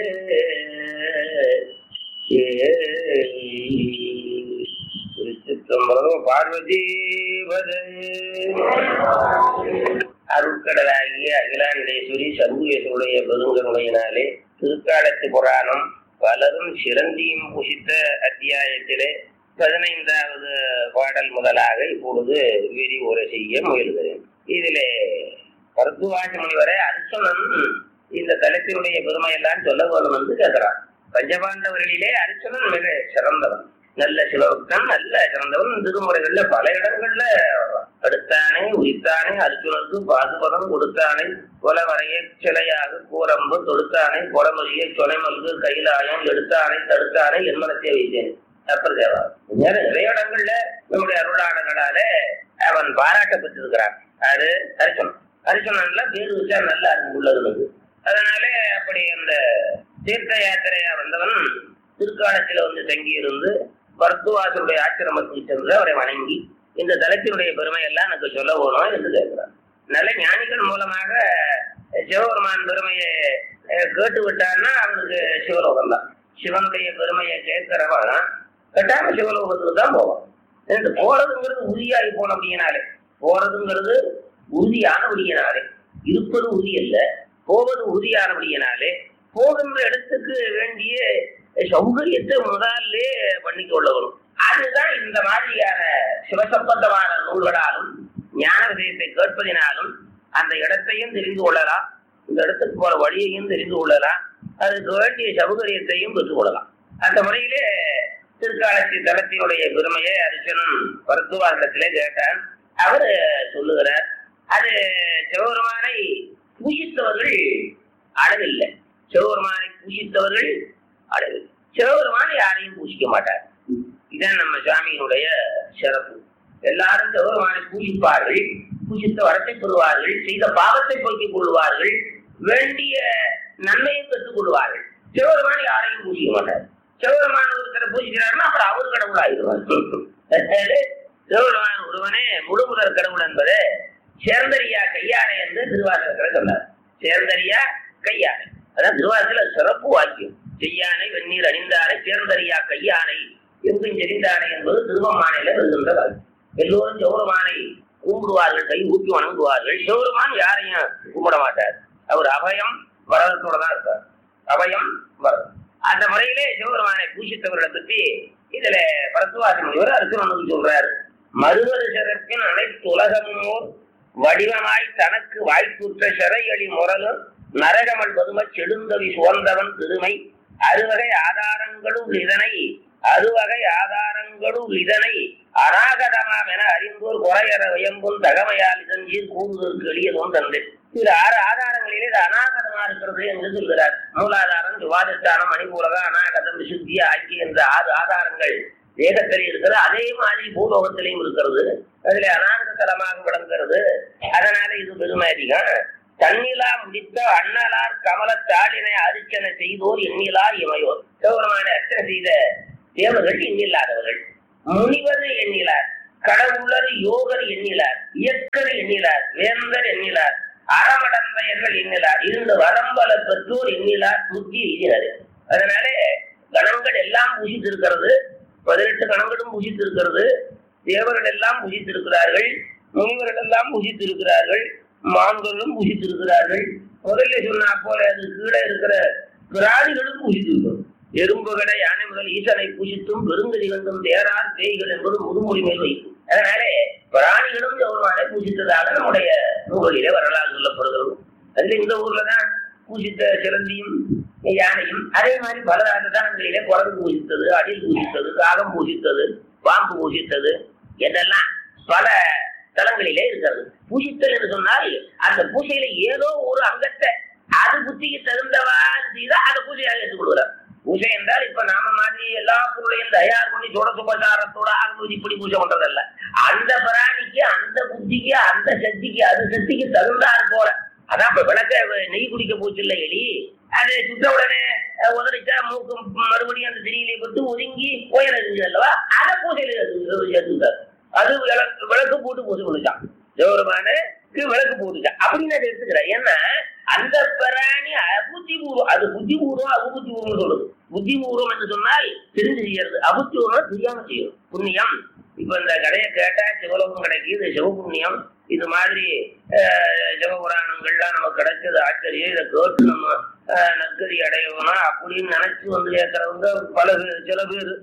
திருச்சிற்றம்பலம் பார்வதி அருட்கடலாகிய அகிலாண்டேஸ்வரி சம்புகேஸ்வருடைய பெருங்கருணையினாலே திருக்காலத்து புராணம் பலரும் சிறந்தியும் புசித்த அத்தியாயத்திலே பதினைந்தாவது பாடல் முதலாக இப்பொழுது விரிவுரை செய்ய முயல்கிறேன் இதிலே பரத்துவாசி முனிவரை அர்ச்சனன் இந்த தலத்தினுடைய பெருமையெல்லாம் சொல்ல வேண்டும் என்று கேட்கிறான் பஞ்சபாண்டவர்களிலே அர்ச்சனன் மிக சிறந்தவன் நல்ல சிலோக்தன் நல்ல சிறந்தவன் திருமுறைகள்ல பல இடங்கள்ல அடுத்தானே உயிர்த்தானே அர்ஜுனனுக்கு பாதுபதம் கொடுத்தானே கொலவரைய சிலையாக கூரம்பு தொடுத்தானே கொலமொழியை சொலைமல்கு கைலாயம் எடுத்தானே தடுத்தானே என்மனத்தை வைத்தேன் அப்பர் தேவா நிறைய இடங்கள்ல நம்முடைய அருளாளர்களால அவன் பாராட்ட பெற்றிருக்கிறான் அது அர்ச்சனன் அர்ச்சனன்ல பேரு வச்சா நல்ல அறிவு உள்ளது அதனால அப்படி அந்த தீர்த்த யாத்திரையா வந்தவன் திருக்காலத்தில் வந்து தங்கியிருந்து பர்த்துவாசருடைய ஆசிரமத்துக்கு சென்று அவரை வணங்கி இந்த தலத்தினுடைய பெருமை எல்லாம் எனக்கு சொல்ல வேணும் என்று கேட்கிறார் நல்ல ஞானிகள் மூலமாக சிவபெருமான் பெருமையை கேட்டு விட்டான்னா அவனுக்கு சிவலோகம் தான் சிவனுடைய பெருமையை கேட்கிறவன் கட்டாம சிவலோகத்துக்கு தான் போவான் ரெண்டு போறதுங்கிறது உறுதியாகி போன அப்படின்னாலே போறதுங்கிறது உறுதியானபடியினாலே இருப்பது உறுதி அல்ல போவது உறுதியானபடியினாலே போகின்ற இடத்துக்கு வேண்டிய சௌகரியத்தை முதல்ல பண்ணி கொள்ளணும் அதுதான் இந்த மாதிரியான சிவசம்பந்தமான நூல்களாலும் ஞான விஷயத்தை கேட்பதினாலும் அந்த இடத்தையும் தெரிந்து கொள்ளலாம் இந்த இடத்துக்கு போற வழியையும் தெரிந்து கொள்ளலாம் அதுக்கு வேண்டிய சௌகரியத்தையும் பெற்றுக் கொள்ளலாம் அந்த முறையிலே திருக்காலத்தி தலத்தினுடைய பெருமையை அரிசனன் பருத்துவாசத்திலே கேட்டான் அவர் சொல்லுகிறார் அது சிவபெருமானை பூஜித்தவர்கள் அளவில்லை சிவபெருமானை பூஜித்தவர்கள் அளவில் சிவபெருமான் யாரையும் பூஜிக்க மாட்டார் இதான் நம்ம சாமியினுடைய சிறப்பு எல்லாரும் சிவபெருமானை பூஜிப்பார்கள் பூஜித்த வரத்தை பெறுவார்கள் செய்த பாவத்தை போக்கிக் கொள்வார்கள் வேண்டிய நன்மையை பெற்றுக் கொள்வார்கள் சிவபெருமான் யாரையும் பூஜிக்க மாட்டார் சிவபெருமான் ஒருத்தரை பூஜிக்கிறாருன்னா அப்புறம் அவர் கடவுள் ஆயிடுவார் சிவபெருமான் ஒருவனே முழுமுதற் கடவுள் என்பது சேர்ந்தரியா கையாடை என்று திருவாசகத்தில் சொன்னார் சேர்ந்தரியா கையாடை அதான் திருவாசகத்தில் சிறப்பு வாக்கியம் செய்யானை வெந்நீர் அணிந்தானை சேர்ந்தறியா கையானை எங்கும் செறிந்தானை என்பது திருவம்மானையில வருகின்ற வாக்கியம் எல்லோரும் சிவருமானை கும்பிடுவார்கள் கை ஊக்கி வணங்குவார்கள் சிவருமான் யாரையும் கும்பிட மாட்டார் அவர் அபயம் வரதத்தோட தான் இருப்பார் அபயம் வரதம் அந்த முறையிலே சிவபெருமானை பூஜித்தவர்களை பற்றி இதுல பரத்துவாசி முனிவர் அர்ஜுனனுக்கு சொல்றாரு மருவருஷரத்தின் அனைத்து உலகமும் வடிவமாய் தனக்கு வாய்ப்புற்ற சிறையடி முரலும் நரகமல் பதும செடுந்தவி சுவந்தவன் திருமை அறுவகை ஆதாரங்களும் இதனை அறுவகை ஆதாரங்களும் இதனை அநாகதமாம் என அறிந்தோர் குறையற வியம்பும் தகமையால் இதஞ்சீர் கூறுவதற்கு எளியதும் தந்து இது ஆறு ஆதாரங்களிலே இது அநாகதமா இருக்கிறது என்று சொல்கிறார் மூலாதாரம் சுவாதிஷ்டானம் மணிபூரகம் அநாகதம் விசுத்தி ஆக்கிய என்ற ஆறு ஆதாரங்கள் தேகத்திலே இருக்கிறது அதே மாதிரி பூலோகத்திலையும் இருக்கிறது அதுல அநாகத தலமாக விளங்குகிறது அதனால இது பெருமை அதிகம் தன்னிலா முடித்த அண்ணலார் கமல தாளினை அரிச்சனை செய்தோர் எண்ணிலா இமையோர் சிவபெருமான அர்ச்சனை செய்த தேவர்கள் எண்ணில்லாதவர்கள் முனிவர் எண்ணிலார் கடவுளர் யோகர் எண்ணிலார் இயக்கர் எண்ணிலார் வேந்தர் எண்ணிலார் அறமடந்தையர்கள் எண்ணிலார் இருந்த வரம்பல பெற்றோர் எண்ணிலார் புத்தி எய்தினார் அதனால கணங்கள் எல்லாம் பூஜித்திருக்கிறது பதினெட்டு கணங்களும் பூஜித்திருக்கிறது தேவர்கள் எல்லாம் பூஜித்திருக்கிறார்கள் முனிவர்கள் எல்லாம் பூஜித்திருக்கிறார்கள் மான்களும் பூஜித்திருக்கிறார்கள் முதல்ல சொன்னா போல அது கீழே இருக்கிற பிராணிகளும் பூஜித்திருக்கிறோம் எறும்புகளை யானை முதல் ஈசனை பூஜித்தும் பெருங்கதி கண்டும் தேரார் தேய்கள் என்பது முதுமொழி மேல் வைக்கும் அதனாலே பிராணிகளும் கௌரவானை பூஜித்ததாக நம்முடைய நூல்களிலே வரலாறு சொல்லப்படுகிறது அதுல இந்த ஊர்ல தான் பூஜித்த சிலந்தியும் யானையும் அதே மாதிரி பல தலங்களிலே குரங்கு பூஜித்தது அடில் பூஜித்தது காகம் பூஜித்தது பாம்பு பூஜித்தது என்றெல்லாம் பல தலங்களிலே இருக்கிறது பூஜித்தல் என்று சொன்னால் அந்த பூஜையில ஏதோ ஒரு அங்கத்தை அது புத்திக்கு தகுந்தவாறு செய்தா அதை பூஜையாக எடுத்துக்கொள்கிறார் பூஜை என்றால் இப்ப நாம மாதிரி எல்லா பொருளையும் தயார் பண்ணி சொட சுபசாரத்தோட ஆகும்போது இப்படி பூஜை பண்றதல்ல அந்த பிராணிக்கு அந்த புத்திக்கு அந்த சக்திக்கு அது சக்திக்கு தகுந்தாறு போல அதான் இப்ப விளக்க நெய் குடிக்க போச்சு இல்ல எலி அது சுத்த உடனே உதறிச்சா மூக்கு மறுபடியும் அந்த திரியிலே பட்டு ஒதுங்கி கோயில் இருந்தது அல்லவா அதை பூஜையில சேர்த்துட்டார் அது விளக்கு விளக்கு போட்டு பூஜை பண்ணிச்சான் சிவபெருமானுக்கு விளக்கு போட்டுச்சான் அப்படின்னு அதை எடுத்துக்கிறேன் ஏன்னா அந்த பிராணி அபுத்திபூர்வம் அது புத்திபூர்வம் அபுத்திபூர்வம் சொல்லுது புத்திபூர்வம் என்று சொன்னால் தெரிஞ்சு செய்யறது அபுத்திபூர்வம் தெரியாம செய்யும் புண்ணியம் இப்ப இந்த கடையை கேட்டா சிவலோகம் கிடைக்குது சிவபுண்ணியம் இது மாதிரி அஹ், சிவபுராணங்கள்லாம் நமக்கு கிடைச்சது ஆச்சரியம் இதை கேட்டு நம்ம அஹ், நற்கதி அடையணும் அப்படின்னு நினைச்சு வந்து கேட்கறவங்க பல பேர் சில பேர்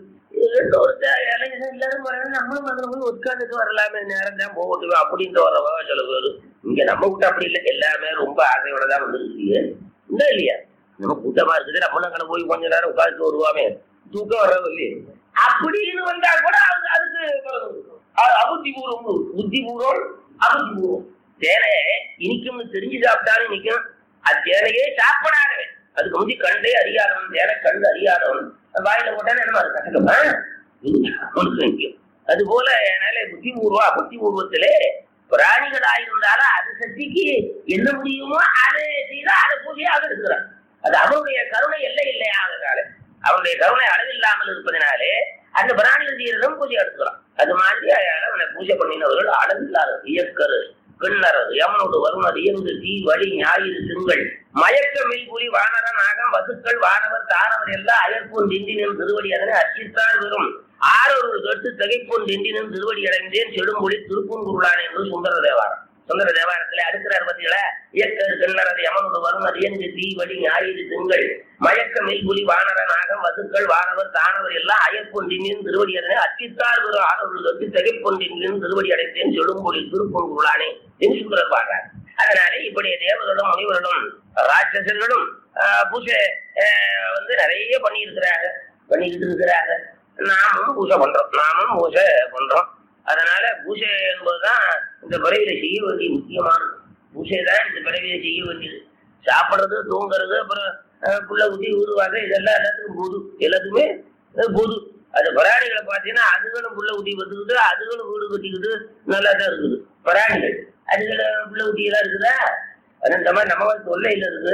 எல்லாரும் வரணும் நம்மளும் அதுல போய் உட்காந்துட்டு வரலாமே நேரம் தான் போகட்டும் அப்படின்ட்டு வரவங்க சில பேர் இங்க நம்ம கூட்டம் அப்படி இல்லை எல்லாமே ரொம்ப ஆசையோட தான் வந்துருக்கீங்க இந்த இல்லையா நம்ம கூட்டமா இருக்குது நம்மளும் அங்கே போய் கொஞ்ச நேரம் உட்காந்துட்டு வருவாமே தூக்கம் வர்றது இல்லையே அப்படின்னு வந்தா கூட அது அதுக்கு அது அபுத்திபூர்வம் புத்திபூர்வம் அபுத்திபூர்வம் தேனை இனிக்கும்னு தெரிஞ்சு சாப்பிட்டாலும் நிற்கும் அது தேனையே சாப்பிடாதவன் அதுக்கு முந்தி கண்டே அறியாதவன் தேனை கண்டு அறியாதவன் வாயில போட்டானே என்ன அது கசக்கமா அவனுக்கு நிற்கும் அது போல என்னால புத்திபூர்வா புத்திபூர்வத்திலே பிராணிகளாயிருந்தாலும் அது சக்திக்கு என்ன முடியுமோ அதை செய்தா அதை பூஜையாக இருக்கிறான் அது அவருடைய கருணை எல்லை இல்லையாகிறனால அவருடைய கருணை அளவில்லாமல் இருப்பதனாலே அந்த பிராணிகள் செய்யறதும் பூஜை எடுத்துக்கிறான் அது மாதிரி அவனை பூஜை பண்ணினவர்கள் அளவில்லாத இயக்கரு பின்னரது யமனோடு வருணர் இயங்கு தீ வழி ஞாயிறு திங்கள் மயக்க மெய்புலி வானர நாகம் வசுக்கள் வானவர் தானவர் எல்லாம் அயற்போன் திண்டினும் திருவடி அதனை அச்சித்தார் வெறும் ஆரொரு கட்டு தகைப்போன் திண்டினும் திருவடி அடைந்தேன் செடுமொழி திருப்பூங்குருளான் என்று சுந்தர தேவாரம் சுந்தர தேவாரத்துல அடுக்கிறார் பத்திகளா இயக்கர் கிண்ணறது யமனோடு வருணர் இயங்கு தீ வழி ஞாயிறு திங்கள் மயக்க மெய்புலி வானர நாகம் வசுக்கள் வானவர் தானவர் எல்லாம் அயற்பொன்றின் திருவடி அதனை அச்சித்தார் வெறும் ஆரொரு கட்டு தகைப்பொன்றின் திருவடி அடைந்தேன் செடுமொழி திருப்பூங்குருளானே என்று சுந்தரர் பாடுறார் அதனால இப்படி தேவர்களும் முனிவர்களும் ராட்சசர்களும் ஆஹ், பூஜை ஆஹ், வந்து நிறைய பண்ணி இருக்கிறாங்க பண்ணிக்கிட்டு இருக்கிறாங்க நாமும் பூஜை பண்றோம் நாமும் பூஜை பண்றோம் அதனால பூஜை என்பதுதான் இந்த பிறவியில செய்ய வேண்டிய முக்கியமானது பூஜை தான் இந்த பிறவியில செய்ய வேண்டியது சாப்பிடுறது தூங்குறது அப்புறம் ஆஹ், புள்ள ஊதி ஊதுவாங்க இதெல்லாம் எல்லாத்துக்கும் பொது எல்லாத்துக்குமே அது பொது அது பிராணிகளை பார்த்தீங்கன்னா அதுகளும் புள்ள ஊட்டி பத்துக்குது அதுகளும் வீடு கட்டிக்கிட்டு நல்லா தான் இருக்குது பிராணிகள் அதுகளை புள்ள ஊட்டியெல்லாம் இருக்குதா அது இந்த மாதிரி நம்ம தொல்லையில் இருக்கு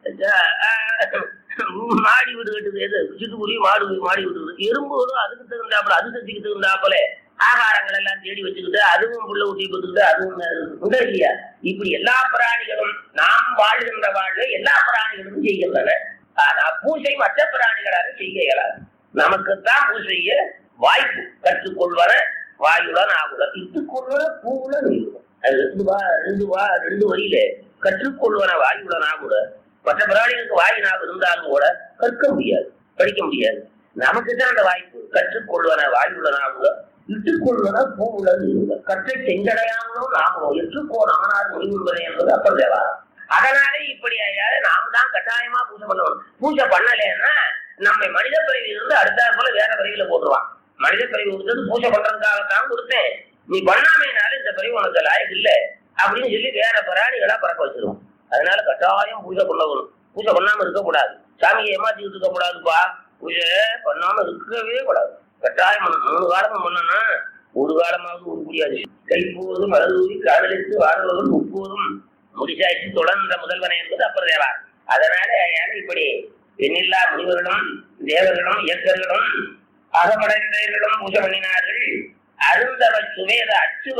ஆஹ், மாடி வீடு கட்டுது எது சிட்டுக்குருவி மாடு வீடு- மாடி வீடு இருக்குது. எறும்புகளும் அதுக்கு தகுந்தாப்புல அது சக்திக்கு தகுந்தாப்புல ஆகாரங்கள் எல்லாம் தேடி வச்சுக்கிட்டு அதுவும் புள்ள ஊட்டி பத்துக்கிட்டு அதுவும் உண்டா இல்லையா இப்படி எல்லா பிராணிகளும் நாம் வாழ்கின்ற வாழ்வை எல்லா பிராணிகளும் செய்கின்றன ஆனா பூஜை மற்ற பிராணிகளாக செய்ய இயலாது நமக்குத்தான் பூஜைய வாய்ப்பு கற்றுக்கொள்வன வாயுடன் ஆகுல இட்டுக்கொள்வன பூவுடன் இருக்கும் அது ரெண்டு வா ரெண்டு வா ரெண்டு வரியில கற்றுக்கொள்வன வாயுடன் ஆகுல மற்ற பிராணிகளுக்கு வாயு நாவு இருந்தாலும் கூட கற்க முடியாது படிக்க முடியாது நமக்கு தான் அந்த வாய்ப்பு கற்றுக்கொள்வன வாயுடன் ஆகுல இட்டுக்கொள்வன பூவுடன் இருங்க கற்றை செஞ்சடையாமலும் நாமளும் எற்றுக்கோ நானார் முடிவுஎன்பதே என்பது அப்பர் தேவாரம் அதனாலே இப்படி ஐயாவது நாம தான் கட்டாயமா பூஜை பண்ணணும் பூஜை பண்ணலைன்னா நம்மை மனித பிறவி இருந்து அடுத்தாற் போல வேற பிறவியில போட்டுருவான் மனித பிறவி கொடுத்தது பூஜை பண்றதுக்காகத்தான் கொடுத்தேன் நீ பண்ணாமைனால இந்த பிறவி உனக்கு லாயக்கு இல்ல அப்படின்னு சொல்லி வேற பிராணிகளா பறக்க வச்சிருவோம் அதனால கட்டாயம் பூஜை பண்ணணும் பூஜை பண்ணாம இருக்கக்கூடாது சாமியை ஏமாத்திக்கிட்டு இருக்க கூடாதுப்பா பூஜை பண்ணாம இருக்கவே கூடாது கட்டாயம் பண்ணணும். மூணு காலமும் பண்ணனா ஒரு காலமாவது ஒரு முடியாது கைப்போதும் மலர்தூவி காதலித்து வாழ்வதும் முப்போதும் முடிச்சாச்சு தொடர்ந்த முதல்வனை என்பது அப்புறம் தேவார் அதனால யாரும் இப்படி எண்ணில்லா முனிவர்களும் தேவர்களும் இயக்கர்களும் அகமடைந்தவர்களும் பூஜை பண்ணினார்கள் அருந்தவ சுவேத அச்சுவ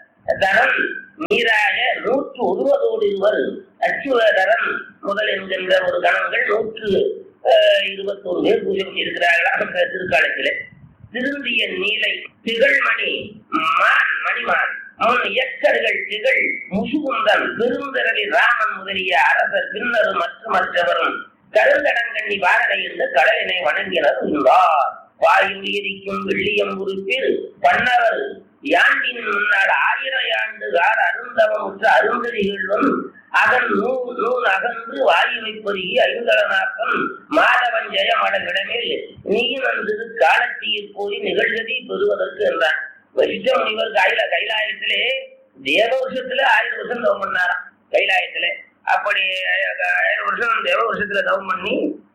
தரம் நீராக நூற்று ஒருவதோடு இருவர் அச்சுவ தரம் முதல் என்கின்ற ஒரு கணங்கள் நூற்று அஹ், இருபத்தோரு பேர் பூஜை பண்ணியிருக்கிறார்களா அந்த திருக்காலத்திலே திருந்திய நீலை திகழ்மணி மான் மணிமான் முன் இயக்கர்கள் திகழ் முசுகுந்தன் பெருந்திரளி ராமன் முதலிய அரசர் பின்னர் மற்ற மற்றவரும் கருந்தடங்கண்ணி பாரதை இருந்த கடலினை வணங்கினர் என்றார் வாயில் எரிக்கும் வெள்ளியம் உறுப்பில் பன்னவர் யாண்டின் முன்னால் ஆயிரம் ஆண்டுகார் அருந்தவமுற்ற அருந்ததிகளும் அதன் நூல் நூல் அகன்று வாயுவை பொருகி ஐந்தளனாக்கம் மாதவன் ஜெயமடவிடமேல் நீயினந்திரு காலத்தீர் கூறி நிகழ்கதி பெறுவதற்கு என்றான் வசிஷ்ட முனிவர் கைல கைலாயத்திலே தேவ வருஷத்துல ஆயிரம் வருஷம் தவம் பண்ணாராம் கைலாயத்திலே அப்படி ஆய- ஆயிரம் வருஷம் தேவ வருஷத்துல தவம் பண்ணி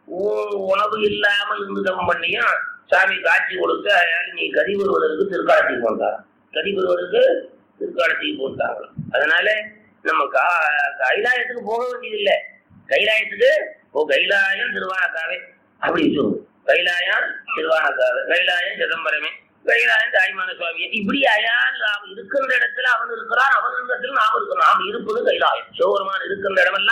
உ- உணவு இல்லாமல் இருந்து தவம் பண்ணியும் சாமி காட்சி கொடுத்து அதனால நீ கதி வருவதற்கு திருக்காலத்துக்கு போட்டாராம் கதி வருவதற்கு திருக்காலத்துக்கு போட்டாங்களாம் அதனால நம்ம கா- கைலாயத்துக்கு போக வேண்டியதில்லை கைலாயத்துக்கு ஓ கைலாயம் திருவானக்காவே அப்படி சொல்லுவோம் கைலாயம் திருவானக்காவே கைலாயம் சிதம்பரமே கைலாயம் தாய்மான சுவாமி இப்படி அயால் நாம் இருக்கின்ற இடத்துல அவன் இருக்கிறான் அவன் இடத்துல நாம் இருக்கிறோம் நாம் இருப்பது கைலாயம் சிவபெருமான் இருக்கின்ற இடமெல்லாம்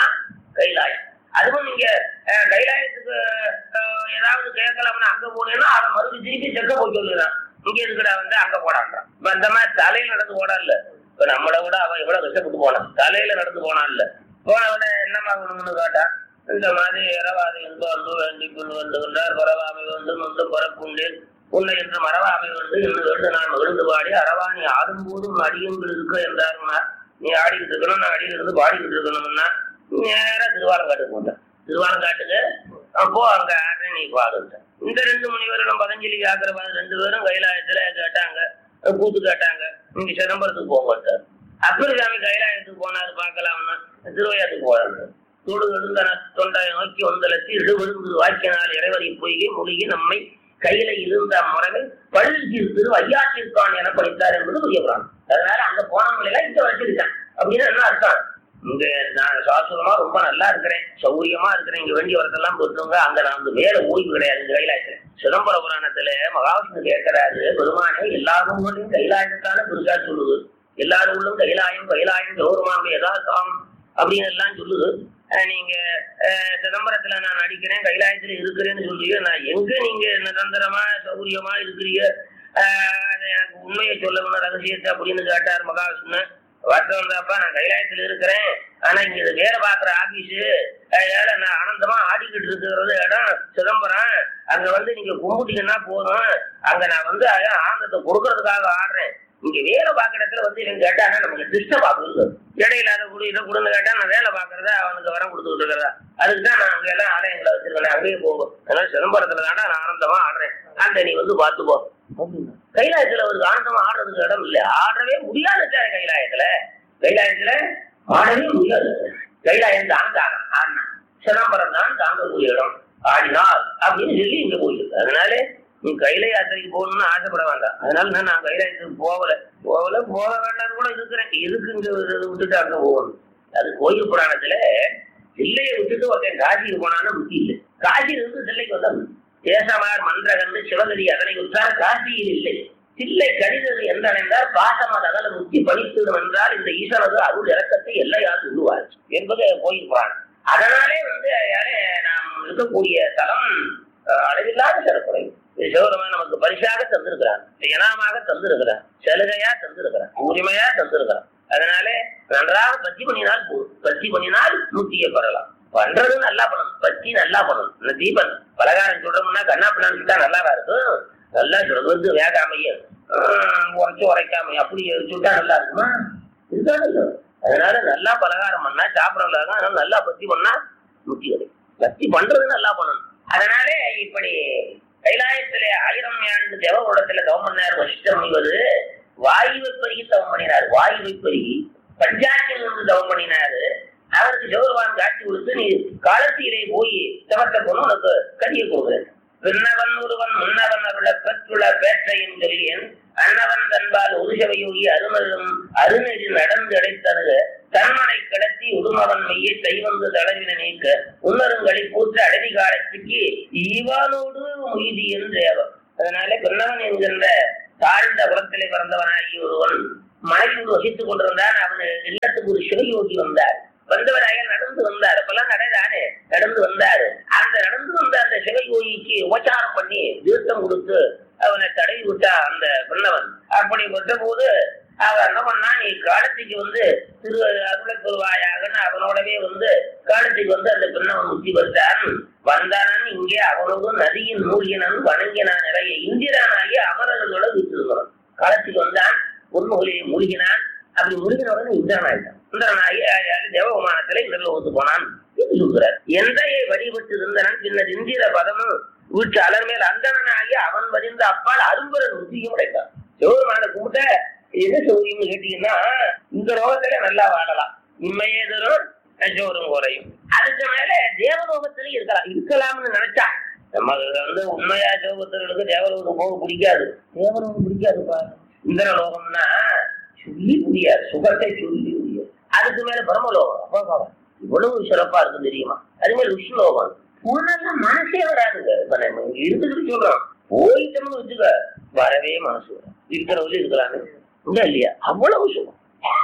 கைலாயம் அதுவும் நீங்க அஹ், கைலாயத்துக்கு அஹ், ஏதாவது கேட்கலாம்னு அங்க போனீங்கன்னா அதை மறுபடியும் திருப்பி செக்க போய் சொல்லுறான் இங்க இருக்கிற வந்து அங்க போடான்றான் இப்ப அந்த மாதிரி தலையில நடந்து போனா இல்ல இப்ப நம்மளை விட அவன் எவ்வளவு கஷ்டப்பட்டு போனான் தலையில நடந்து போனான் இல்ல போனவன என்னமா வேணும்னு கேட்டான் இந்த மாதிரி இரவாது என்ப வந்து வேண்டி பின் வந்துகின்றார் பரவாமை வந்து முந்து பரப்புண்டேன் உன்னை என்று மறவாமை வந்து என்று வேண்டு நான் விழுந்து பாடி அரவாணி ஆடும்போதும் அடியும் இருக்க என்றாருன்னா நீ ஆடிக்கிட்டு இருக்கணும் நான் அடியில் இருந்து பாடிக்கிட்டு இருக்கணும்னா நேரா திருவாலங்காட்டுக்கு போட்டேன் திருவாலங்காட்டுக்கு அப்போ அங்க ஆடுறேன் நீ பாடுங்க இந்த ரெண்டு முனிவர்களும் பதஞ்சலி ஆக்கிரபாத ரெண்டு பேரும் கைலாயத்துல கேட்டாங்க கூத்து கேட்டாங்க நீங்க சிதம்பரத்துக்கு போங்க அப்பர் சாமி கைலாயத்துக்கு போனாரு பார்க்கலாம்னா திருவையாத்துக்கு போறாங்க தொடு எழுந்தன தொண்டை நோக்கி வந்தலத்தி இடுவிழுந்து வாக்கினால் இறைவரை பொய்கை மூலிகை நம்மை கையில இருந்த முறைமை பழுது தீர்த்து ஐயாத்திற்கான் என படித்தார் என்பது புரிய புராணம் அதனால அங்க போனவங்க எல்லாம் இங்க வச்சிருக்கான் அப்படின்னு என்ன அர்த்தம் இங்க நான் சாஸ்திரமா ரொம்ப நல்லா இருக்கிறேன் சௌரியமா இருக்கிறேன் இங்க வேண்டிய வரதெல்லாம் பொறுத்தவங்க அங்க நான் வந்து வேற ஓய்வு கிடையாது இந்த கைலாயத்துல சிதம்பர புராணத்துல மகாவிஷ்ணு கேட்கிறாரு பெருமானே எல்லாரும் உள்ளும் கைலாயத்துக்கான புதுசா சொல்லுது எல்லாரும் உள்ளும் கைலாயம் கைலாயம் கௌரவமாக யதார்த்தம் அப்படின்னு எல்லாம் சொல்லுது அஹ் நீங்க அஹ், சிதம்பரத்துல நான் நடிக்கிறேன் கைலாயத்துல இருக்கிறேன்னு சொல்றீங்க நான் எங்க நீங்க நிரந்தரமா சௌரியமா இருக்கிறீங்க அஹ், அது எனக்கு உண்மையை சொல்லணும் ரகசியத்தை அப்படின்னு கேட்டார் மகாவிஷ்ணு வருஷம் வந்தாப்பா நான் கைலாயத்துல இருக்கிறேன் ஆனா இங்க இது வேலை பாக்குற ஆபீஸ் ஏழை நான் ஆனந்தமா ஆடிக்கிட்டு இருக்கிறது இடம் சிதம்பரம் அங்க வந்து நீங்க கும்பிட்டீங்கன்னா போதும் அங்க நான் வந்து அதான் ஆனந்தத்தை கொடுக்கறதுக்காக ஆடுறேன் இங்க வேலை பார்க்குற இடத்துல வந்து இவன் கேட்டானா நமக்கு டிஸ்டர்ப் ஆகுது இடையில அதை கொடு இதை கொடுன்னு கேட்டா நான் வேலை பார்க்கறதா அவனுக்கு வரம் கொடுத்துக்கிட்டு இருக்கிறதா அதுக்கு தான் நான் அங்க எல்லாம் ஆலயங்களை வச்சிருக்கேன் அங்கேயே போகும் அதனால சிதம்பரத்துல தாண்டா நான் ஆனந்தமா ஆடுறேன் அந்த நீ வந்து பார்த்துக்கோ கைலாயத்துல ஒரு ஆனந்தமா ஆடுறதுக்கு இடம் இல்ல ஆடவே முடியாது சார் கைலாயத்துல கைலாயத்துல ஆடவே முடியாது கைலாயம் தான் தாங்க ஆடினா சிதம்பரம் தான் தாங்கக்கூடிய இடம் ஆடினால் அப்படின்னு சொல்லி இங்க போயிருக்கு அதனால நீ கையில யாத்திரைக்கு போகணும்னு ஆசைப்பட வேண்டாம் அதனால நான் நான் கைலாயத்துக்கு போகல போகல போக வேண்டாம்னு கூட இருக்கிறேன் எதுக்கு இங்க இதை விட்டுட்டு அங்க போகணும் அது கோயில் புராணத்துல தில்லையை விட்டுட்டு ஒருத்தன் காசிக்கு போனான்னு புத்தி இல்லை காசியில இருந்து தில்லைக்கு வந்தா புத்தி. தேசமார் மன்றகந்து சிவகதி அதனை உற்றார் காசியில் இல்லை தில்லை கடிதது என்றால் பாசமது அகல முத்தி படித்திடும் என்றால் இந்த ஈஸ்வரது அருள் இறக்கத்தை எல்லையால் சொல்லுவார் என்பது கோயில் புராணம் அதனாலே வந்து யாரே நாம் இருக்கக்கூடிய தலம் அஹ், அளவில்லாத சிறப்புரை சிவபெருமான் நமக்கு பரிசாக தந்திருக்கிறார் இனாமாக தந்திருக்கிறார் சலுகையா தந்திருக்கிறார் உரிமையா தந்திருக்கிறார் அதனாலே நன்றாக பத்தி பண்ணினால் போதும் பத்தி பண்ணினால் முத்தியை பெறலாம் பண்றது நல்லா பண்ணணும் பத்தி நல்லா பண்ணணும் இந்த தீபன் பலகாரம் சொல்றோம்னா கண்ணா பின்னான்னு சுட்டா நல்லாவா இருக்கும் நல்லா சொல்றது வந்து வேகாமையே ஆஹ், உரைச்சு உரைக்காம அப்படி சுட்டா நல்லா இருக்குமா இருக்காது இல்ல. அதனால நல்லா பலகாரம் பண்ணா சாப்பிடலாம் அதனால நல்லா பத்தி பண்ணா முத்தி கிடைக்கும் பத்தி பண்றது நல்லா பண்ணணும் அதனாலே இப்படி கைலாயத்திலே ஆயிரம் ஆண்டு தேவகுடத்துல தவம் பண்ணார் வசிஷ்ட முனிவது வாயுவை பெருகி தவம் பண்ணினார் வாயுவை பெருகி பஞ்சாயத்தில் இருந்து தவம் பண்ணினாரு அவருக்கு சிவபெருமான் காட்சி கொடுத்து நீ காலத்திலே போய் தவத்தை கொண்டு உனக்கு கதியை கொடுக்குறேன் பின்னவன் ஒருவன் முன்னவன் அருள பெற்றுள்ள பேற்றையும் சொல்லியன் அன்னவன் தன்பால் உருசவையோகி அருமரும் அருநெறி நடந்து அடைத்தருக தன்மனை கிடத்தி உடுமவன் மெய்யை தைவந்து தடவின நீக்க உன்னருங்களை பூத்து அடவி காலத்துக்கு இவனோடு உய்தி என்றேவன் அதனால பின்னவன் என்கின்ற தாழ்ந்த குலத்திலே பிறந்தவனாகி ஒருவன் மனைவியோடு வசித்துக் கொண்டிருந்தான் அவன் இல்லத்துக்கு ஒரு சிவயோகி வந்தார் வந்தவராக நடந்து வந்தார் அப்பெல்லாம் நடைதானே நடந்து வந்தாரு அந்த நடந்து வந்த அந்த சிவயோகிக்கு உபச்சாரம் பண்ணி தீர்த்தம் கொடுத்து அவனை தடவி விட்டா அந்த பின்னவன் அப்படி விட்ட போது அவன் என்ன பண்ணா நீ காலத்துக்கு வந்து திரு அருளை பெறுவாயாகன்னு அவனோடவே வந்து காலத்துக்கு வந்து அந்த பின்னவன் முத்தி பெற்றான் வந்தானன் இங்கே அவனோடு நதியின் மூழ்கினன் வணங்கினான் நிறைய இந்திரனாகி அமரர்களோட விட்டிருந்தான் காலத்துக்கு வந்தான் பொன்முகலியை மூழ்கினான் அப்படி மூழ்கின உடனே இந்திரன் ஆயிட்டான் இந்திரனாகி ஆயாலு தேவகுமானத்திலே இந்திரலோகத்து போனான் என்று சொல்கிறார் எந்தையை வழிபட்டு இருந்தனன் பின்னர் இந்திர பதமும் வீட்டு அலர் மேல் அந்தணனாகி அவன் வதிந்த அப்பால் அரும்பரன் முத்தியும் உடைத்தான் சிவபெருமான கும்பிட்ட என்ன சௌரியம்னு கேட்டீங்கன்னா இந்த ரோகத்திலே நல்லா வாழலாம் இம்மையே தரும் ஜோரும் குறையும் அதுக்கு மேல தேவலோகத்திலே இருக்கலாம் இருக்கலாம்னு நினைச்சா நம்ம வந்து உண்மையா சிவபக்தர்களுக்கு தேவலோகம் போக பிடிக்காது தேவலோகம் பிடிக்காதுப்பா இந்திரலோகம்னா சொல்லி முடியாது சுகத்தை சொல்லி முடியாது அதுக்கு மேல பரமலோகம் அப்பா பாவா, இவ்வளவு சிறப்பா இருக்கு தெரியுமா அது மேல விஷ்ணுலோகம் போனாலும் மனசே வராதுங்க இப்ப நம்ம இங்க இருக்குதுன்னு சொல்றோம் போயிட்டோம்னு வச்சுக்க வரவே மனசு வரும் இருக்கிறவங்க இருக்கிறாங்க இல்ல இல்லையா அவ்வளவு சுகம்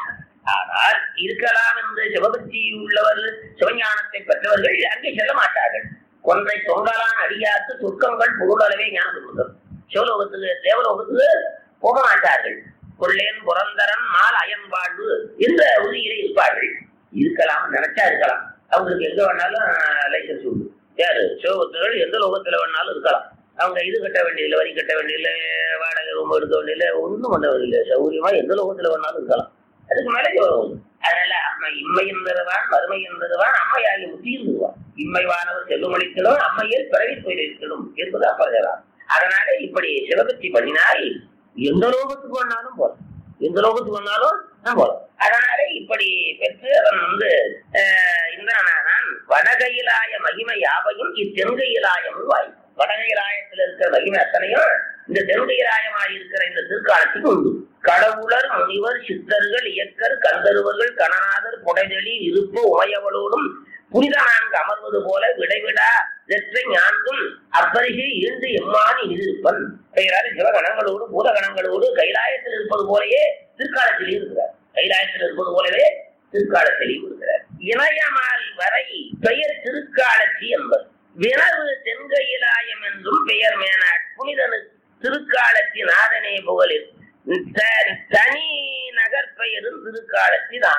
ஆனால் இருக்கலாம் என்று சிவபக்தி உள்ளவர் சிவஞானத்தை பெற்றவர்கள் அங்கே செல்ல மாட்டார்கள் கொன்றை தொங்கலான் அடியாத்து துர்க்கங்கள் பொருளளவே ஞானம் கொடுக்கும் சிவலோகத்துக்கு தேவலோகத்துக்கு போக மாட்டார்கள் கொள்ளேன் புரந்தரன் மால் அயன் வாழ்வு என்ற உறுதியிலே இருப்பார்கள் இருக்கலாம் நினைச்சா இருக்கலாம் அவங்களுக்கு எங்க வேணாலும் லைசன்ஸ் உண்டு யாரு சிவபக்தர்கள் எந்த லோகத்துல வேணாலும் இருக்கலாம் அவங்க இது கட்ட வேண்டியதில்லை வரி கட்ட வேண்டியதில்லை வாடகை ரூம் எடுக்க வேண்டியதில்லை ஒன்றும் பண்ண வேண்டியதில்லை சௌகரியமா எந்த லோகத்துல வேணாலும் இருக்கலாம் அதுக்கு மேலே சிவலோகம் அதனால அம்மை இம்மை என்பதுவான் மறுமை என்பதுவான் அம்மையாகி முத்தி இருந்துவான் இம்மைவானவர் செல்லுமளித்திலும் அம்மையில் பிறவி போயிருக்கணும் என்பது அப்பதான் அதனால இப்படி சிவபக்தி பண்ணினால் எந்த லோகத்துக்கு வேணாலும் போலாம் எந்த லோகத்துக்கு வேணாலும் நான் போலாம் அதனால இப்படி பெற்று அவன் வந்து அஹ், இந்திரனானான் வடகையிலாய மகிமை யாவையும் இத்தென்கையிலாயம் வாய் வடகையிலாயத்தில் இருக்கிற மகிமை அத்தனையும் இந்த தென்கையிலாயமாய் இருக்கிற இந்த திருக்காலத்துக்கு உண்டு கடவுளர் முனிவர் சித்தர்கள் இயக்கர் கந்தருவர்கள் கணநாதர் புடைதெளி இருப்பு உமையவளோடும் புனித நான்கு அமர்வது போல விடைவிடா வெற்றை ஞான்கும் அப்பரிசை ஈண்டு எம்மானி இருப்பன் பெயரால் சிவகணங்களோடு பூதகணங்களோடு கைலாயத்தில் இருப்பது போலயே திருக்காலத்தில் இருக்கிறார் கைலாயத்தில் இருப்பது போலவே திருக்காலத்திலையும் இருக்கிறார் இமயமால் வரை பெயர் திருக்காலத்தி என்பது வினவு தென்கையிலாயம் என்றும் பெயர் மேனாட் புனிதனு திருக்காலத்தி நாதனே புகழில் த- தனி நகர்பெயரும் திருக்காலத்தி தான்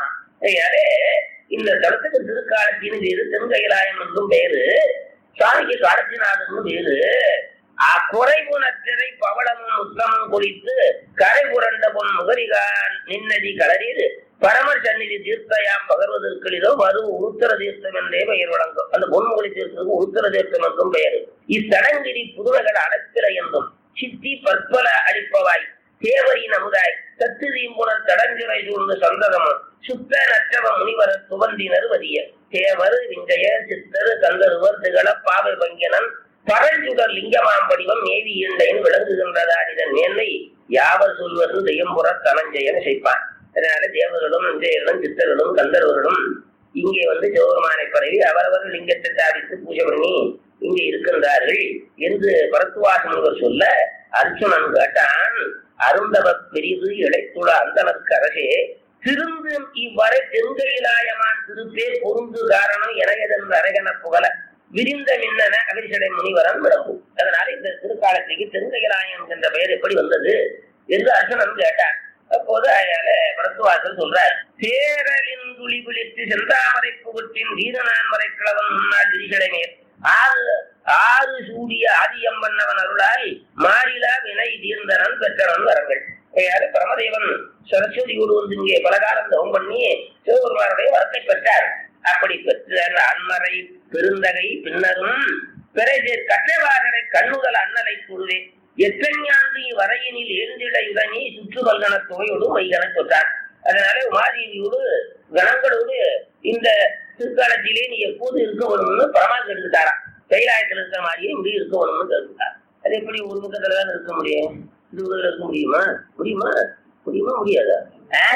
இந்த தளத்துக்கு திருக்காலத்தின் பேரு தென்கையிலாயம் என்றும் பேரு சுவாமிக்கு காலத்திநாதன் பேரு ஆ, குறைகுணத்திரை பவளமும் உத்தமும் குறித்து கரை புரண்ட பொன் முகரிகான் நின்னதி கலரில் பரமர் சந்நிதி தீர்த்தையாம் பகர்வதற்கிலோ மது உருத்தர தீர்த்தம் என்றே பெயர் வழங்கும் அந்த பொன்முகலி தீர்த்தத்துக்கு உருத்தர தீர்த்தம் என்றும் பெயர் இத்தடங்கிரி புதுமைகள் அடப்பில என்றும் சித்தி பற்பல அளிப்பவாய் தேவரின் அமுதாய் தத்து தீம்புணர் தடஞ்சுரை சூழ்ந்து சந்ததமும் சுத்த நற்றவ முனிவர் துவந்தினர் வதிய தேவர் விஞ்சய சித்தர் கந்தருவர் திகழ பாவை பங்கினன் பரஞ்சுடர் லிங்கமாம் படிவம் மேவி ஈண்டையின் விளங்குகின்றதா இதன் மேன்மை யாவர் சொல்வது தெய்யம்புற தனஞ்சயன் செய்ப்பான் அதனால தேவர்களும் விஞ்சயர்களும் சித்தர்களும் கந்தர்வர்களும் இங்கே வந்து சிவபெருமானை பரவி அவரவர் லிங்கத்தை தாவித்து பூஜை பண்ணி இங்கே இருக்கின்றார்கள் என்று பரத்துவாசமுகர் சொல்ல அர்ஜுனன் கேட்டான் அருந்தவ பெரிது இடைத்துள அந்தனருக்கு அரசே திருந்து இவ்வரை தென்கையிலாயமான் திருப்பேர் பொருந்து காரணம் எனையதன் அரகன புகழ விரிந்த மின்னன அகிரிசடை முனிவரன் விளம்பும் அதனால இந்த திருக்காலத்துக்கு தென்கையிலாயம் என்ற பெயர் எப்படி வந்தது என்று அர்ஜுனன் கேட்டான் அப்போது அயால பரத்துவாசல் சொல்றார் சேரலின் துளி பிடித்து செந்தாமரை புகட்டின் வீரனான் வரை கிழவன் முன்னாள் விரிசடை மேல் ஆறு ஆறு சூடிய ஆதியம்பன்னவன் அருளால் மாறிலா வினை தீர்ந்தனன் பெற்றவன் வரங்கள் யாரு பிரமதேவன் சரஸ்வதியோடு வந்து இங்கே பலகாலம் தவம் பண்ணி சிவபெருமானுடைய வரத்தை பெற்றார் அப்படி பெற்ற அன்மறை பெருந்தகை பின்னரும் பிறசேர் கற்றவாரரை கண்ணுதல் அண்ணலை கூறுவே எத்தஞ்ஞாந்தி வரையினில் எழுந்திட யுடனே சுற்று வல்கன தொகையோடு வைகன சொன்னார் அதனால உமாதேவியோடு கணங்களோடு இந்த திருக்காலத்திலே நீ எப்போது இருக்க வேணும்னு பரமாத்மா எடுத்துட்டாராம் கைலாயத்தில் இருக்கிற மாதிரியே இங்கே இருக்க வேணும்னு கேட்டுட்டார் அது எப்படி ஒரு பக்கத்துல தான் இருக்க முடியும் இது ஊர்ல இருக்க முடியுமா முடியுமா முடியுமா முடியாதா ஆ?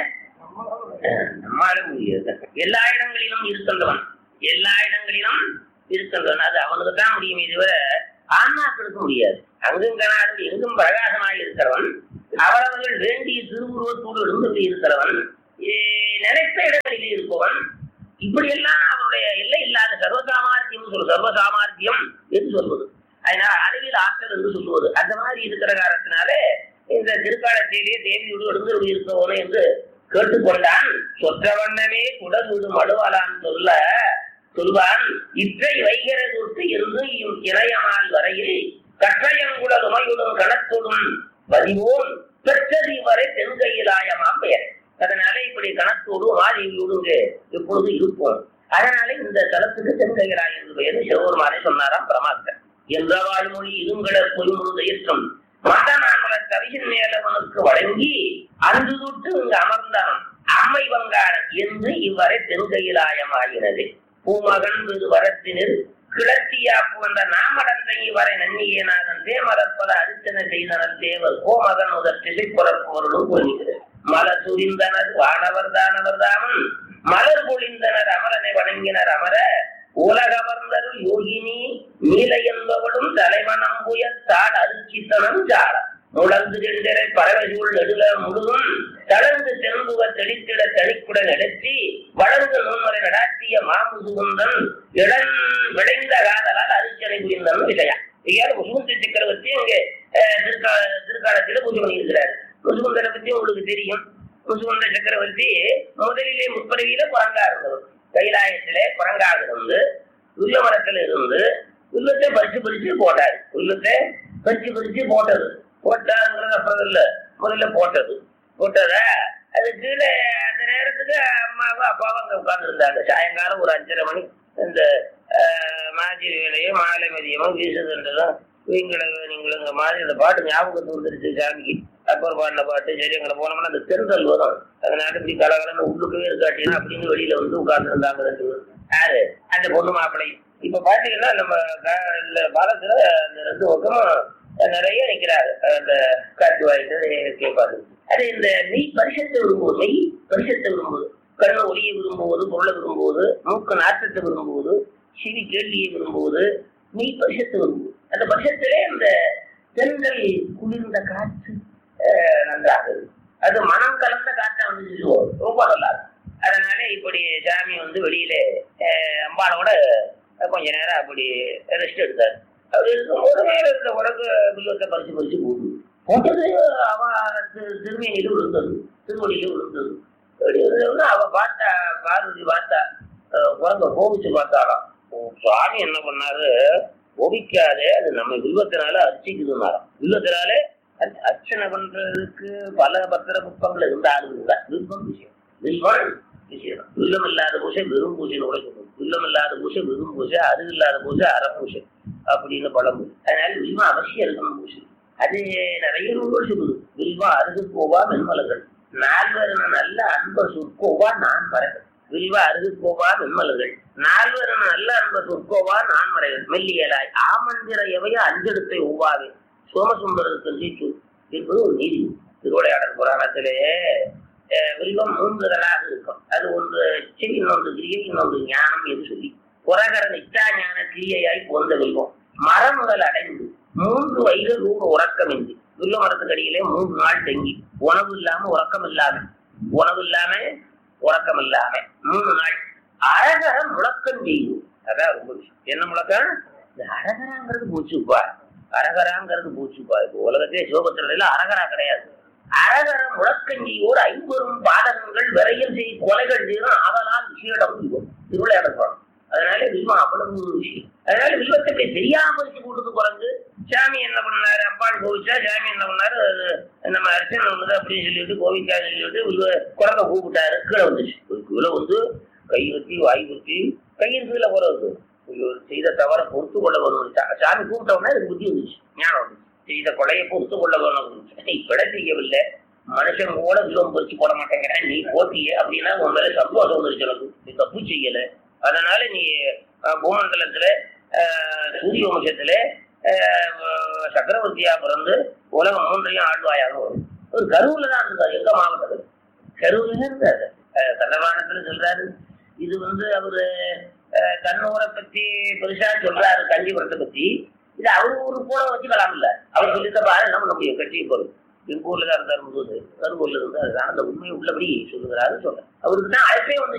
நம்மால முடியாது எல்லா இடங்களிலும் இருக்கின்றவன் எல்லா இடங்களிலும் இருக்கின்றவன் அது அவனுக்கு தான் முடியுமே தவிர ஆன்மாக்களுக்கு முடியாது அங்கும் கனாது எங்கும் பிரகாசமாக இருக்கிறவன் அவரவர்கள் வேண்டிய திருவுருவத்தோடு இருந்து இருக்கிறவன் ஏ, நினைத்த இடங்களில் இருப்பவன் இப்படி எல்லாம் அவனுடைய எல்லை இல்லாத சர்வசாமார்த்தியம் சொல் சர்வசாமார்த்தியம் என்று சொல்வது அதனால அளவில் ஆற்றல் என்று சொல்லுவது அந்த மாதிரி இருக்கிற காரணத்தினாலே இந்த திருக்காலத்திலேயே தேவியோடு எழுந்தருள் இருக்கவனு என்று கேட்டுக்கொண்டான் சொற்ற வண்ணமே குடகுடு மடுவலான் சொல்ல சொல்வான் இற்றை வைகிறது விட்டு இருந்து இம் இணையமால் வரையில் கற்றையங்குடல் உமையுடன் கணத்தொடும் பதிவோம் பெற்றது வரை தென்கையிலாயமாம் பெயர் அதனால இப்படி கணத்தோடு மாதேவியோடு இங்கே எப்பொழுது இருப்போம் அதனால இந்த தலத்துக்கு தென்கையிலாய் என்று பெயர் சிவபெருமானை சொன்னாராம் பிரமாத்தர் என்ற வாழ்மொழி இருங்கடற் பொய்முழுத ஏற்றம் மதநாமல கவியின் மேலவனுக்கு வழங்கி அன்று தொட்டு இங்கு அமர்ந்தான் அம்மை வங்காளன் என்று இவ்வரை தென்கையிலாயமாகினது பூமகன் விரு வரத்தினில் கிளர்த்தியா புகழ்ந்த நாமடந்தை வரை நன்னியேநாதன் தேமரப்பத அரித்தன செய்தனர் தேவர் கோமகன் முதல் திசைப்புறப்பவர்களும் கூறுகிறது மலர் சுரிந்தனர் வானவர் தானவர் தாமன் மலர் பொழிந்தனர் அமரனை வணங்கினர் அமர உலகமர்ந்தருள் யோகினி நீல என்பவளும் தலைமணம்புய தாள் அருச்சித்தனம் சால முழந்து சென்றரை பறவைசூழ் நெடுல முழுதும் தளர்ந்து தென்புக தெளித்திட தனிக்குட நடத்தி வளர்ந்து நுண்மறை நடாத்திய மாமுதுகுந்தன் இளன் விளைந்த காதலால் அரிச்சனை புரிந்தன் விஷயா ஐயாரு முசுகுந்த சக்கரவர்த்தி அங்கே அஹ், திருக்கா திருக்காலத்தில் பூஜை பண்ணியிருக்கிறார் முசுகுந்தரை பத்தி உங்களுக்கு தெரியும் முசுகுந்த சக்கரவர்த்தி முதலிலே முற்படுவியில குரங்கா இருந்தவர் கைலாயத்திலே குரங்காக இருந்து உள்ள மரத்துல இருந்து உள்ளத்தை பறிச்சு பறிச்சு போட்டாரு உள்ளத்தை பறிச்சு பறிச்சு போட்டது போட்டாருங்கிறது அப்புறம் இல்ல முதல்ல போட்டது போட்டத அது கீழே அந்த நேரத்துக்கு அம்மாவும் அப்பாவும் அங்க உட்கார்ந்து இருந்தாங்க சாயங்காலம் ஒரு அஞ்சரை மணி இந்த ஆஹ், மாஜி வேலையும் மாலை மதியமும் வீசுதுன்றதும் நீங்கள நீங்களுங்க மாதிரி அந்த பாட்டு ஞாபகத்து வந்துருச்சு சாமிக்கு அப்புறம் பாடின பாட்டு சரி அங்கே போனோம்னா அந்த தெருந்தல் வரும் அதனால இப்படி கலகலன்னு உள்ளுக்கவே இருக்காட்டினா அப்படின்னு வெளியில வந்து உட்கார்ந்து இருந்தாங்க ரெண்டு பேரும் யாரு அந்த பொண்ணு மாப்பிள்ளை இப்ப பாத்தீங்கன்னா நம்ம க- இந்த பாலத்துல அந்த ரெண்டு பக்கமும் நிறைய நிக்கிறாரு அந்த காற்று வாய்ட்டு கேட்பாரு அது இந்த மெய் பரிசத்தை விரும்புவது மெய் பரிசத்தை விரும்புவது கண்ணு ஒளியை விரும்புவது பொருளை விரும்புவது மூக்கு நாற்றத்தை விரும்புவது சிவி கேள்வியை விரும்புவது மெய் பரிசத்தை விரும்புவது அந்த பரிசத்திலே அந்த தென்றல் குளிர்ந்த காற்று அஹ், நன்றாக இருக்கும் அது மனம் கலந்த காற்றை வந்து சொல்லுவோம் ரொம்ப நல்லா இருக்கும் அதனால இப்படி சாமி வந்து வெளியில அஹ், அம்பாளோட கொஞ்ச நேரம் அப்படி ரெஸ்ட் எடுத்தார் அப்படி இருக்கும்போது மேல இருந்த உடம்பு பில்லத்தை பறிச்சு பறிச்சு போகுது போட்டது அவ திரு- திருமேனியில விழுந்தது திருவடியில விழுந்தது அப்படி இருந்தவுடனே அவ பார்த்தா பார்வதி பார்த்தா அஹ், குரங்க கோபிச்சு பார்த்தாலாம் ஓ, சுவாமி என்ன பண்ணாரு கோபிக்காதே அது நம்ம வில்வத்தினால அர்ச்சிக்குதுனாராம் வில்வத்தினாலே அர்ச்ச- அர்ச்சனை பண்றதுக்கு பல பத்திர புஷ்பங்கள் இருந்தாலும் கூட வில்வம் விஷயம் வில்வம் விஷயம் வில்லம் இல்லாத பூசை வெறும் பூசைன்னு கூட சொல்லுவோம் வில்லம் இல்லாத பூசை வெறும் பூசை அருள் இல்லாத பூசை அறப்பூசை அப்படின்னு பழம் அதனால வில்வம் அவசியம் இருக்கணும் பூசை அது நிறைய நூல்கள் சொல்லுது வில்வம் அருகு போவா மென்மலர்கள் நால்வரன நல்ல அன்ப சொற்கோவா நான் மறைகள் வில்வ அருகு போவா மென்மலர்கள் நால்வரன நல்ல அன்ப சொற்கோவா நான் மறைகள் மெல்லியலாய் ஆமந்திர எவைய அஞ்செடுத்தை ஒவ்வாவே சோமசுந்தரத்துக்கு நீச்சு என்பது ஒரு நீதி திருவிளையாடல் புராணத்திலே அஹ், வில்வம் மூன்றுகளாக இருக்கும் அது ஒன்று இச்சை இன்னொன்று கிரியை இன்னொன்று ஞானம் என்று சொல்லி புறகர நிச்சா ஞான கிரியையாய் போந்த வில்வம் மரமுதல் அடைந்து மூன்று வயது நூறு உறக்கமின்றி வில்வ மரத்துக்கடியிலே மூன்று நாள் தங்கி உணவு இல்லாம உறக்கம் இல்லாம உணவு இல்லாம உறக்கம் இல்லாம மூணு நாள் அரகர முழக்கம் செய்யும் அதான் ரொம்ப விஷயம் என்ன முழக்கம் இந்த அரகராங்கிறது பூச்சுப்பா அரகராங்கிறது பூச்சுப்பா இப்போ உலகத்திலே சிவபத்திரையில அரகரா கிடையாது அரகர முழக்கஞ்சியோர் ஐம்பெரும் பாதகங்கள் விரையில் செய் கொலைகள் செய்யும் ஆதலால் விஷயம் திருவிளையாடல் படம் அதனால வில்வம் அவ்வளவு ஒரு விஷயம் அதனால வில்வத்தை போய் தெரியாம பறிச்சு கூட்டத்து குறைஞ்சு சாமி என்ன பண்ணாரு அப்பான் கோவிச்சா சாமி என்ன பண்ணாரு அது நம்ம அர்ச்சனை ஒண்ணுது அப்படின்னு சொல்லிட்டு கோவிச்சான்னு சொல்லிட்டு வில்வ குரங்க கூப்பிட்டாரு கீழே வந்துச்சு ஒரு கீழே வந்து கை வச்சு வாய் வச்சு கையின் கீழே போறது இவர் செய்த தவற பொறுத்து கொள்ள வேணும் சா- சாமி கூப்பிட்ட உடனே எனக்கு புத்தி வந்துச்சு ஞானம் வந்துச்சு செய்த கொலையை பொறுத்து கொள்ள வேணும் நீ கொலை செய்யவில்லை மனுஷன் கூட வில்வம் பறிச்சு போட மாட்டேங்கிறேன் நீ போட்டிய அப்படின்னா உன் மேல சந்தோஷம் வந்துருச்சு எனக்கு நீ தப்பு செய்யல அதனால நீ அஹ், பூமண்டலத்துல அஹ், சூரிய வம்சத்துல அஹ், சக்கரவர்த்தியா பிறந்து உலகம் மூன்றையும் ஆழ்வாயாக வரும் ஒரு கரூர்ல தான் இருந்தார் எங்க மாவட்டத்தில் கரூர்ல இருந்தாரு அஹ், கண்ணபானத்துல சொல்றாரு இது வந்து அவரு அஹ், கண்ணூரை பத்தி பெருசா சொல்றாரு காஞ்சிபுரத்தை பத்தி இது அவர் ஊரு போல வச்சுக்கலாம் இல்ல அவர் சொல்லித்த பாரு என்ன பண்ண முடியும் கட்சி போறது எங்க ஊர்ல தான் இருந்தார் போது கருவூர்ல இருந்தாரு அந்த உண்மையை உள்ளபடி சொல்லுகிறாரு சொல்றேன் அவருக்கு தான் அழைப்பே வந்து